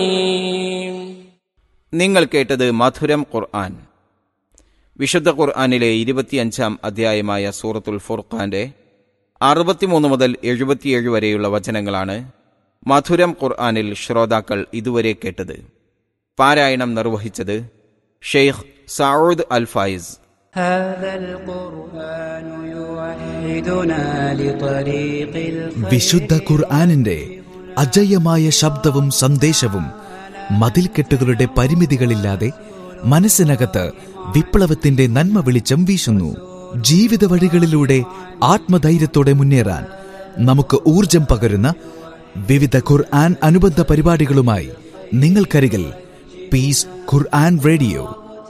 നിങ്ങൾ കേട്ടത് മധുരം ഖുർആൻ വിശുദ്ധ ഖുർആനിലെ ഇരുപത്തിയഞ്ചാം അധ്യായമായ സൂറത്തുൽ ഫുർഖാന്റെ അറുപത്തിമൂന്ന് മുതൽ എഴുപത്തിയേഴ് വരെയുള്ള വചനങ്ങളാണ് മധുരം ഖുർആനിൽ ശ്രോതാക്കൾ ഇതുവരെ കേട്ടത് പാരായണം നിർവഹിച്ചത് ഷെയ്ഖ് സൗദ് അൽ ഫായിസ് هذا القرآن يوحدنا لطريق الخير വിശുദ്ധ ഖുർആാനിന്റെ അജയ്യമായ ശബ്ദവും സന്ദേശവും മതിൽക്കെട്ടുകളുടെ പരിമിതികളില്ലാതെ മനസ്സിനകത്ത് വിപ്ലവത്തിന്റെ നന്മ വെളിച്ചം വീശുന്നു ജീവിത വഴികളിലൂടെ ആത്മധൈര്യത്തോടെ മുന്നേറാൻ നമുക്ക് ഊർജം പകരുന്ന വിവിധ ഖുർആൻ അനുബന്ധ പരിപാടികളുമായി നിങ്ങൾക്കരികിൽ പീസ് ഖുർആൻ റേഡിയോ